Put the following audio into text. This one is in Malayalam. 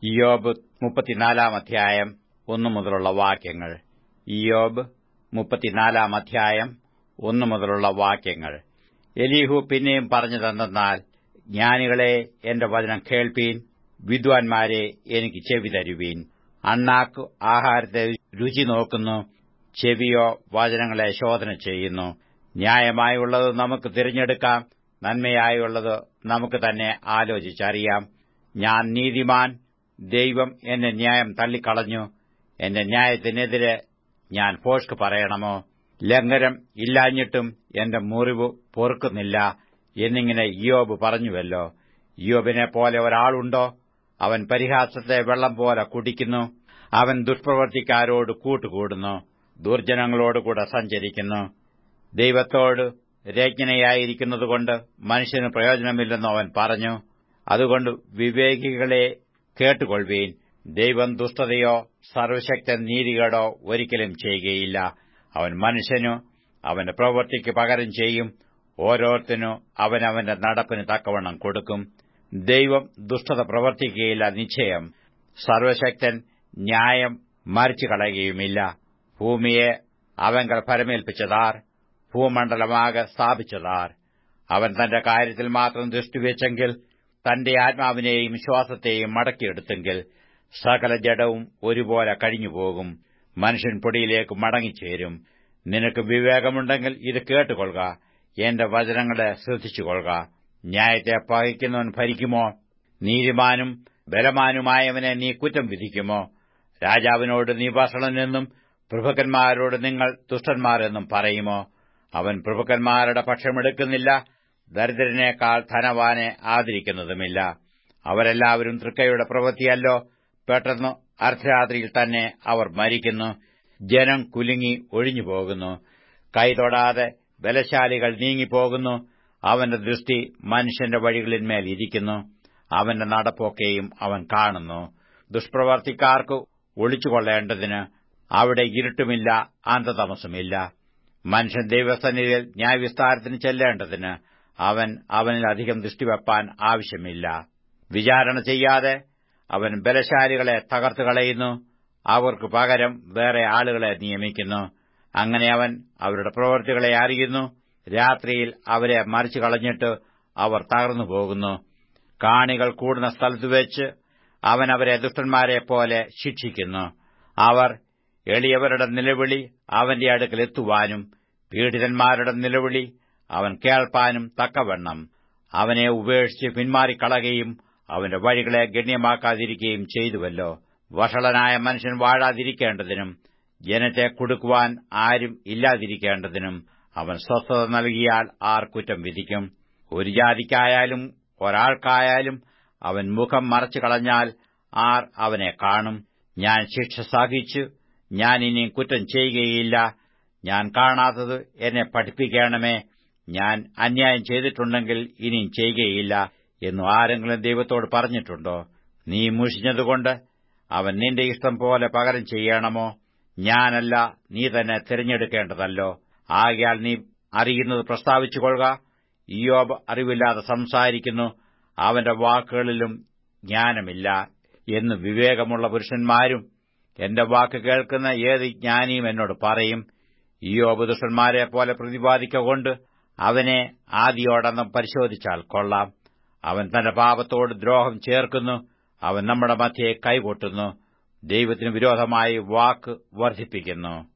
ഇയോബ് മുപ്പത്തിനാലാം അധ്യായം ഒന്നു മുതലുള്ള വാക്യങ്ങൾ ഇയോബ് മുപ്പത്തിനാലാം അധ്യായം ഒന്നു മുതലുള്ള വാക്യങ്ങൾ എലീഹു പിന്നെയും പറഞ്ഞതെന്നാൽ ജ്ഞാനികളെ എന്റെ വചനം കേൾപ്പീൻ വിദ്വാൻമാരെ എനിക്ക് ചെവി തരുവീൻ അണ്ണാക്ക് ആഹാരത്തെ രുചി നോക്കുന്നു ചെവിയോ വചനങ്ങളെ ശോധന ചെയ്യുന്നു ന്യായമായുള്ളത് നമുക്ക് തിരഞ്ഞെടുക്കാം നന്മയായുള്ളത് നമുക്ക് തന്നെ ആലോചിച്ചറിയാം ഞാൻ നീതിമാൻ ദൈവം എന്റെ ന്യായം തള്ളിക്കളഞ്ഞു എന്റെ ന്യായത്തിനെതിരെ ഞാൻ ഫോഷ്ക്ക് പറയണമോ ലംഘനം ഇല്ലാഞ്ഞിട്ടും എന്റെ മുറിവ് പൊറുക്കുന്നില്ല എന്നിങ്ങനെ ഇയോബ് പറഞ്ഞുവല്ലോ ഇയോബിനെ പോലെ ഒരാളുണ്ടോ അവൻ പരിഹാസത്തെ വെള്ളം പോലെ കുടിക്കുന്നു അവൻ ദുഷ്പ്രവർത്തിക്കാരോട് കൂട്ടുകൂടുന്നു ദുർജനങ്ങളോടുകൂടെ സഞ്ചരിക്കുന്നു ദൈവത്തോട് രജ്ഞനയായിരിക്കുന്നതുകൊണ്ട് മനുഷ്യന് പ്രയോജനമില്ലെന്ന് അവൻ പറഞ്ഞു അതുകൊണ്ട് വിവേകികളെ കേട്ടുകൊള്ളുവീൻ ദൈവം ദുഷ്ടതയോ സർവശക്തൻ നീതികേടോ ഒരിക്കലും ചെയ്യുകയില്ല അവൻ മനുഷ്യനു അവന്റെ പ്രവൃത്തിക്ക് പകരം ചെയ്യും ഓരോരുത്തനു അവനവന്റെ നടപ്പിന് തക്കവണ്ണം കൊടുക്കും ദൈവം ദുഷ്ടത പ്രവർത്തിക്കുകയില്ല നിശ്ചയം സർവശക്തൻ ന്യായം മരിച്ചു കളയുകയുമില്ല ഭൂമിയെ അവങ്കൽ ഫലമേൽപ്പിച്ചതാർ ഭൂമണ്ഡലമാകെ സ്ഥാപിച്ചതാർ അവൻ തന്റെ കാര്യത്തിൽ മാത്രം ദൃഷ്ടിവെച്ചെങ്കിൽ തന്റെ ആത്മാവിനെയും ശ്വാസത്തെയും മടക്കിയെടുത്തെങ്കിൽ സകല ജഡവും ഒരുപോലെ കഴിഞ്ഞുപോകും മനുഷ്യൻ പൊടിയിലേക്ക് മടങ്ങിച്ചേരും നിനക്ക് വിവേകമുണ്ടെങ്കിൽ ഇത് കേട്ടുകൊള്ളുക എന്റെ വചനങ്ങളെ ശ്രദ്ധിച്ചുകൊള്ളുക ന്യായത്തെ പകയ്ക്കുന്നവൻ ഭരിക്കുമോ നീതിമാനും ബലമാനുമായവനെ നീ കുറ്റം വിധിക്കുമോ രാജാവിനോട് നീ വഷളനെന്നും പ്രഭുക്കന്മാരോട് നിങ്ങൾ ദുഷ്ടന്മാരെന്നും പറയുമോ അവൻ പ്രഭുക്കന്മാരുടെ പക്ഷമെടുക്കുന്നില്ല ദരിദ്രനേക്കാൾ ധനവാനെ ആദരിക്കുന്നതുമില്ല അവരെല്ലാവരും തൃക്കയുടെ പ്രവൃത്തിയല്ലോ പെട്ടെന്ന് അർദ്ധരാത്രിയിൽ തന്നെ അവർ മരിക്കുന്നു ജനം കുലുങ്ങി ഒഴിഞ്ഞുപോകുന്നു കൈതൊടാതെ ബലശാലികൾ നീങ്ങിപ്പോകുന്നു അവന്റെ ദൃഷ്ടി മനുഷ്യന്റെ വഴികളിന്മേൽ ഇരിക്കുന്നു അവന്റെ നടപ്പൊക്കെയും അവൻ കാണുന്നു ദുഷ്പ്രവർത്തിക്കാർക്ക് ഒളിച്ചുകൊള്ളേണ്ടതിന് അവിടെ ഇരുട്ടുമില്ല അന്തതമസമില്ല മനുഷ്യൻ ദൈവസന്നിധിയിൽ ന്യായവിസ്താരത്തിന് ചെല്ലേണ്ടതിന് അവൻ അവനിൽ അധികം ദൃഷ്ടിവെപ്പാൻ ആവശ്യമില്ല വിചാരണ ചെയ്യാതെ അവൻ ബലശാലികളെ തകർത്തു കളയുന്നു അവർക്ക് പകരം വേറെ ആളുകളെ നിയമിക്കുന്നു അങ്ങനെ അവൻ അവരുടെ പ്രവൃത്തികളെ അറിയുന്നു രാത്രിയിൽ അവരെ മറിച്ചു കളഞ്ഞിട്ട് അവർ തകർന്നു പോകുന്നു കാണികൾ കൂടുന്ന സ്ഥലത്ത് വെച്ച് അവൻ അവരെ ദുഷ്ടന്മാരെ പോലെ ശിക്ഷിക്കുന്നു അവർ എളിയവരുടെ നിലവിളി അവന്റെ അടുക്കൽ എത്തുവാനും പീഡിതന്മാരുടെ നിലവിളി അവൻ കേൾപ്പാനും തക്കവണ്ണം അവനെ ഉപേക്ഷിച്ച് പിന്മാറിക്കളകയും അവന്റെ വഴികളെ ഗണ്യമാക്കാതിരിക്കുകയും ചെയ്തുവല്ലോ വഷളനായ മനുഷ്യൻ വാഴാതിരിക്കേണ്ടതിനും ജനത്തെ കൊടുക്കുവാൻ ആരും ഇല്ലാതിരിക്കേണ്ടതിനും അവൻ സ്വസ്ഥത നൽകിയാൽ ആർ കുറ്റം വിധിക്കും ഒരു ജാതിക്കായാലും ഒരാൾക്കായാലും അവൻ മുഖം മറച്ചു കളഞ്ഞാൽ ആർ അവനെ കാണും ഞാൻ ശിക്ഷ സഹിച്ചു ഞാൻ ഇനി കുറ്റം ചെയ്യുകയില്ല ഞാൻ കാണാത്തത് എന്നെ പഠിപ്പിക്കണമേ ഞാൻ അന്യായം ചെയ്തിട്ടുണ്ടെങ്കിൽ ഇനിയും ചെയ്യുകയില്ല എന്നു ആരെങ്കിലും ദൈവത്തോട് പറഞ്ഞിട്ടുണ്ടോ നീ മുഷിഞ്ഞതുകൊണ്ട് അവൻ നിന്റെ ഇഷ്ടം പോലെ പകരം ചെയ്യണമോ ഞാനല്ല നീ തന്നെ തിരഞ്ഞെടുക്കേണ്ടതല്ലോ ആകയാൽ നീ അറിയുന്നത് പ്രസ്താവിച്ചുകൊള്ളുക ഇയോബ് അറിവില്ലാതെ സംസാരിക്കുന്നു അവന്റെ വാക്കുകളിലും ജ്ഞാനമില്ല എന്ന് വിവേകമുള്ള പുരുഷന്മാരും എന്റെ വാക്ക് കേൾക്കുന്ന ഏത് ജ്ഞാനിയും എന്നോട് പറയും ഇയോബ് ദുഷ്ടന്മാരെ പോലെ പ്രതിപാദിക്കൊണ്ട് അവനെ ആദിയോടൊന്നും പരിശോധിച്ചാൽ കൊള്ളാം അവൻ തന്റെ പാപത്തോട് ദ്രോഹം ചേർക്കുന്നു അവൻ നമ്മുടെ മധ്യയെ കൈകൊട്ടുന്നു ദൈവത്തിന് വിരോധമായി വാക്ക് വർദ്ധിപ്പിക്കുന്നു